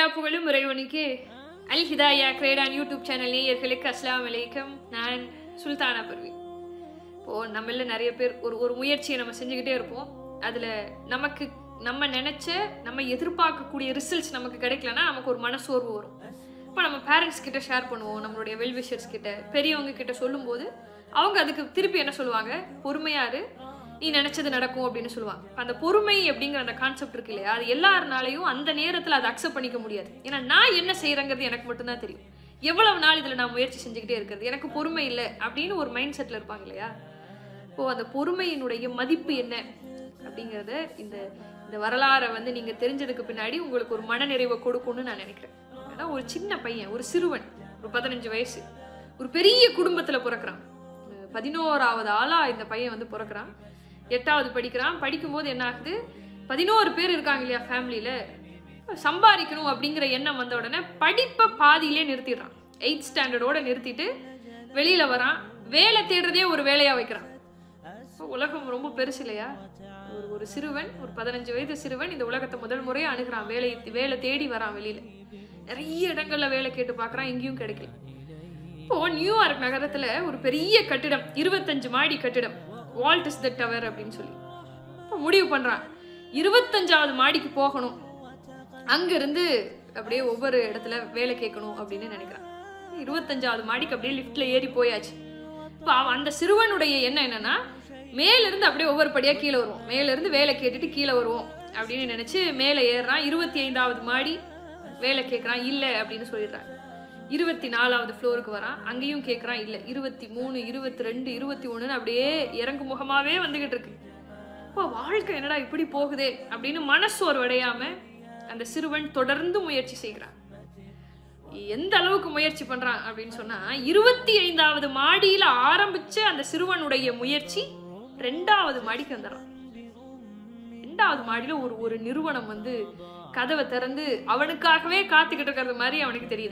புகழும் இறைவனுக்கு அல் ஹிதாயா கிரேடான் யூடியூப் சேனல் நேயர்களுக்கு அஸ்ஸலாமு அலைக்கும் நான் சுல்தானா பர்வி இப்போ நம்மள நிறைய பேர் ஒரு ஒரு முயற்சியை நம்ம செஞ்சுக்கிட்டே இருப்போம் அதுல நமக்கு நம்ம நினைச்ச நம்ம எதிர்பார்க்கக்கூடிய ரிசல்ட்ஸ் நமக்கு கிடைக்கலன்னா நமக்கு ஒரு மனசோர்வு வரும் இப்போ நம்ம பேரண்ட்ஸ் கிட்ட ஷேர் பண்ணுவோம் நம்மளுடைய வெல்விஷர்ஸ் கிட்ட பெரியவங்க கிட்ட சொல்லும்போது அவங்க அதுக்கு திருப்பி என்ன சொல்லுவாங்க பொறுமையாரு நீ நினைச்சது நடக்கும் அப்படின்னு சொல்லுவாங்க இப்ப அந்த பொறுமை அப்படிங்கிற அந்த கான்செப்ட் இருக்கு இல்லையா அது எல்லாருனாலையும் அந்த நேரத்துல அதை அக்செப்ட் பண்ணிக்க முடியாது ஏன்னா நான் என்ன செய்யறேங்கிறது எனக்கு மட்டும்தான் தெரியும் எவ்வளவு நாள் இதுல நான் முயற்சி செஞ்சுக்கிட்டே இருக்கிறது எனக்கு பொறுமை இல்லை அப்படின்னு ஒரு மைண்ட் செட்ல இருப்பாங்க இல்லையா இப்போ அந்த பொறுமையினுடைய மதிப்பு என்ன அப்படிங்கறத இந்த இந்த வரலாறை வந்து நீங்க தெரிஞ்சதுக்கு பின்னாடி உங்களுக்கு ஒரு மனநிறைவை கொடுக்கும்னு நான் நினைக்கிறேன் ஏன்னா ஒரு சின்ன பையன் ஒரு சிறுவன் ஒரு பதினஞ்சு வயசு ஒரு பெரிய குடும்பத்துல பிறக்கிறான் அஹ் பதினோராவது ஆளா இந்த பையன் வந்து பிறக்கிறான் எட்டாவது படிக்கிறான் படிக்கும்போது என்ன ஆகுது பதினோரு பேர் இருக்காங்க இல்லையா ஃபேமிலியில சம்பாதிக்கணும் அப்படிங்கிற எண்ணம் வந்த உடனே படிப்பை பாதியிலே நிறுத்திடுறான் எயித் ஸ்டாண்டர்டோட நிறுத்திட்டு வெளியில வரான் வேலை தேடுறதே ஒரு வேலையா வைக்கிறான் அப்போ உலகம் ரொம்ப பெருசு இல்லையா ஒரு ஒரு சிறுவன் ஒரு பதினஞ்சு வயது சிறுவன் இந்த உலகத்தை முதல் முறையா அணுகிறான் வேலை வேலை தேடி வரான் வெளியில நிறைய இடங்கள்ல வேலை கேட்டு பார்க்கறான் எங்கேயும் கிடைக்கல இப்போ நியூயார்க் நகரத்துல ஒரு பெரிய கட்டிடம் இருபத்தஞ்சு மாடி கட்டிடம் வால்ட் இஸ் த டவர் அப்படின்னு சொல்லி இப்போ முடிவு பண்றான் இருபத்தஞ்சாவது மாடிக்கு போகணும் அங்கிருந்து அப்படியே ஒவ்வொரு இடத்துல வேலை கேட்கணும் அப்படின்னு நினைக்கிறான் இருபத்தஞ்சாவது மாடிக்கு அப்படியே லிஃப்ட்ல ஏறி போயாச்சு இப்போ அவன் அந்த சிறுவனுடைய எண்ணம் என்னன்னா மேல இருந்து அப்படியே ஒவ்வொரு படியா கீழே வருவோம் மேல இருந்து வேலை கேட்டுட்டு கீழே வருவோம் அப்படின்னு நினைச்சு மேலே ஏறுறான் இருபத்தி ஐந்தாவது மாடி வேலை கேட்கறான் இல்ல அப்படின்னு சொல்லிடுறான் இருபத்தி நாலாவது ஃப்ளோருக்கு வரான் அங்கேயும் கேட்கறான் இல்ல இருபத்தி மூணு இருபத்தி ரெண்டு இருபத்தி ஒண்ணுன்னு அப்படியே இறங்கு முகமாவே வந்துகிட்டு இருக்கு இப்போ வாழ்க்கை என்னடா இப்படி போகுதே அப்படின்னு மனசோர்வு அடையாம அந்த சிறுவன் தொடர்ந்து முயற்சி செய்கிறான் எந்த அளவுக்கு முயற்சி பண்றான் அப்படின்னு சொன்னா இருபத்தி ஐந்தாவது மாடியில ஆரம்பிச்ச அந்த சிறுவனுடைய முயற்சி ரெண்டாவது மாடிக்கு வந்துடுறான் ரெண்டாவது மாடியில ஒரு ஒரு நிறுவனம் வந்து கதவை திறந்து அவனுக்காகவே காத்துக்கிட்டு இருக்கிறது மாதிரி அவனுக்கு தெரியுது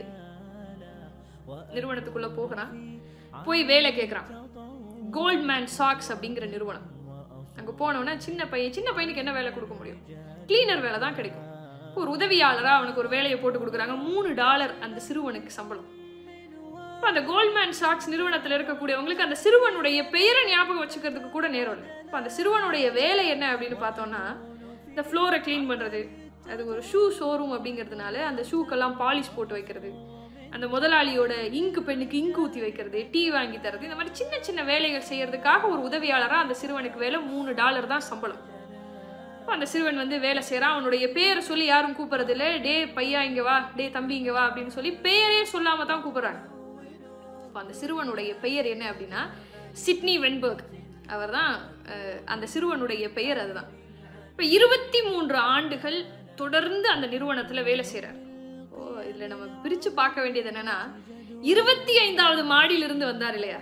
நிறுவனத்துக்குள்ள போகிறான் போய் வேலை கேட்கறான் கோல்ட்மேன் சாக்ஸ் அப்படிங்கிற நிறுவனம் அங்க போனவொடனே சின்ன பையன் சின்ன பையனுக்கு என்ன வேலை கொடுக்க முடியும் கிளீனர் வேலை தான் கிடைக்கும் இப்போ ஒரு உதவியாளரா அவனுக்கு ஒரு வேலையை போட்டு கொடுக்குறாங்க மூணு டாலர் அந்த சிறுவனுக்கு சம்பளம் இப்போ அந்த கோல்ட்மேன் சாக்ஸ் நிறுவனத்தில் இருக்கக்கூடியவங்களுக்கு அந்த சிறுவனுடைய பெயரை ஞாபகம் வச்சுக்கிறதுக்கு கூட நேரம் இல்லை இப்போ அந்த சிறுவனுடைய வேலை என்ன அப்படின்னு பார்த்தோம்னா இந்த ஃப்ளோரை க்ளீன் பண்ணுறது அது ஒரு ஷூ ஷோரூம் அப்படிங்கிறதுனால அந்த ஷூக்கெல்லாம் பாலிஷ் போட்டு வைக்கிறது அந்த முதலாளியோட இங்கு பெண்ணுக்கு இங்கு ஊற்றி வைக்கிறது டீ வாங்கி தரது இந்த மாதிரி சின்ன சின்ன வேலைகள் செய்யறதுக்காக ஒரு உதவியாளராக அந்த சிறுவனுக்கு வேலை மூணு டாலர் தான் சம்பளம் அப்ப அந்த சிறுவன் வந்து வேலை செய்கிறான் அவனுடைய பேரை சொல்லி யாரும் கூப்பிடுறது இல்லை டே பையா இங்கே வா டே தம்பி இங்கே வா அப்படின்னு சொல்லி பேரே சொல்லாம தான் கூப்பிடுறாங்க இப்போ அந்த சிறுவனுடைய பெயர் என்ன அப்படின்னா சிட்னி வென்பர்க் அவர் தான் அந்த சிறுவனுடைய பெயர் அதுதான் இப்போ இருபத்தி மூன்று ஆண்டுகள் தொடர்ந்து அந்த நிறுவனத்தில் வேலை செய்கிறார் ஓ இதில் நம்ம பிரித்து பார்க்க வேண்டியது என்னன்னா இருபத்தி ஐந்தாவது மாடியிலிருந்து வந்தார் இல்லையா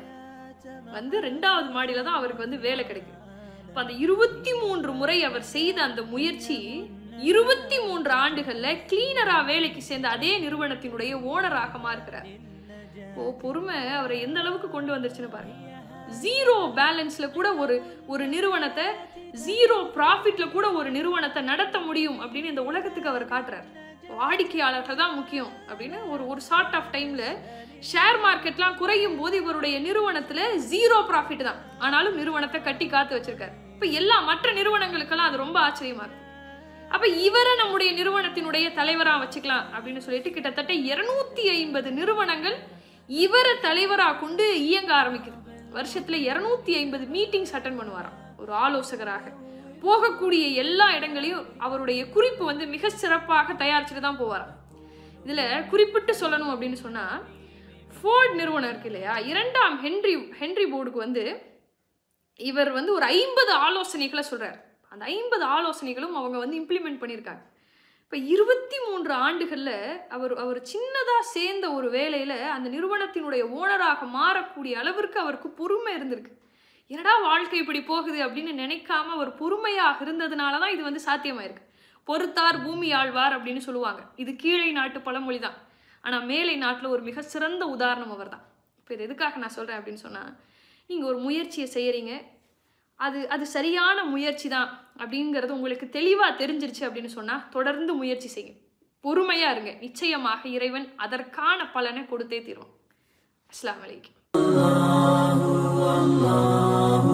வந்து ரெண்டாவது மாடியில தான் அவருக்கு வந்து வேலை கிடைக்கும் இப்போ அந்த இருபத்தி மூன்று முறை அவர் செய்த அந்த முயற்சி இருபத்தி மூன்று ஆண்டுகள்ல கிளீனரா வேலைக்கு சேர்ந்த அதே நிறுவனத்தினுடைய ஓனராக மாறுகிறார் ஓ பொறுமை அவரை எந்த அளவுக்கு கொண்டு வந்துருச்சுன்னு பாருங்க ஜீரோ பேலன்ஸ்ல கூட ஒரு ஒரு நிறுவனத்தை ஜீரோ ப்ராஃபிட்ல கூட ஒரு நிறுவனத்தை நடத்த முடியும் அப்படின்னு இந்த உலகத்துக்கு அவர் காட்டுறாரு வாடிக்கையாளர்கள் தான் முக்கியம் அப்படின்னு ஒரு ஒரு ஷார்ட் ஆஃப் டைம்ல ஷேர் மார்க்கெட்லாம் குறையும் போது இவருடைய நிறுவனத்துல ஜீரோ ப்ராஃபிட் தான் ஆனாலும் நிறுவனத்தை கட்டி காத்து வச்சிருக்காரு இப்ப எல்லா மற்ற நிறுவனங்களுக்கெல்லாம் அது ரொம்ப ஆச்சரியமா இருக்கு அப்ப இவரை நம்முடைய நிறுவனத்தினுடைய தலைவரா வச்சுக்கலாம் அப்படின்னு சொல்லிட்டு கிட்டத்தட்ட இருநூத்தி ஐம்பது நிறுவனங்கள் இவரை தலைவரா கொண்டு இயங்க ஆரம்பிக்குது வருஷத்துல இருநூத்தி ஐம்பது மீட்டிங்ஸ் அட்டன் பண்ணுவாராம் ஒரு ஆலோசகராக போகக்கூடிய எல்லா இடங்களையும் அவருடைய குறிப்பு வந்து மிக சிறப்பாக தயாரிச்சுட்டு தான் போவாராம் இதுல குறிப்பிட்டு சொல்லணும் அப்படின்னு சொன்னா ஃபோர்ட் நிறுவனம் இருக்கு இல்லையா இரண்டாம் ஹென்ரி ஹென்ரி போர்டுக்கு வந்து இவர் வந்து ஒரு ஐம்பது ஆலோசனைகளை சொல்றார் அந்த ஐம்பது ஆலோசனைகளும் அவங்க வந்து இம்ப்ளிமெண்ட் பண்ணியிருக்காங்க இப்போ இருபத்தி மூன்று ஆண்டுகளில் அவர் அவர் சின்னதாக சேர்ந்த ஒரு வேலையில் அந்த நிறுவனத்தினுடைய ஓனராக மாறக்கூடிய அளவிற்கு அவருக்கு பொறுமை இருந்திருக்கு என்னடா வாழ்க்கை இப்படி போகுது அப்படின்னு நினைக்காம அவர் பொறுமையாக இருந்ததுனால தான் இது வந்து சாத்தியமாயிருக்கு பொறுத்தார் பூமி ஆழ்வார் அப்படின்னு சொல்லுவாங்க இது கீழே நாட்டு பழமொழி தான் ஆனால் மேலை நாட்டில் ஒரு மிக சிறந்த உதாரணம் அவர் தான் இப்போ இது எதுக்காக நான் சொல்கிறேன் அப்படின்னு சொன்னால் நீங்கள் ஒரு முயற்சியை செய்கிறீங்க அது அது சரியான முயற்சி தான் அப்படிங்கிறது உங்களுக்கு தெளிவாக தெரிஞ்சிருச்சு அப்படின்னு சொன்னால் தொடர்ந்து முயற்சி செய்யுங்க பொறுமையா இருங்க நிச்சயமாக இறைவன் அதற்கான பலனை கொடுத்தே தீருவான் அஸ்ஸலாமு அலைக்கும்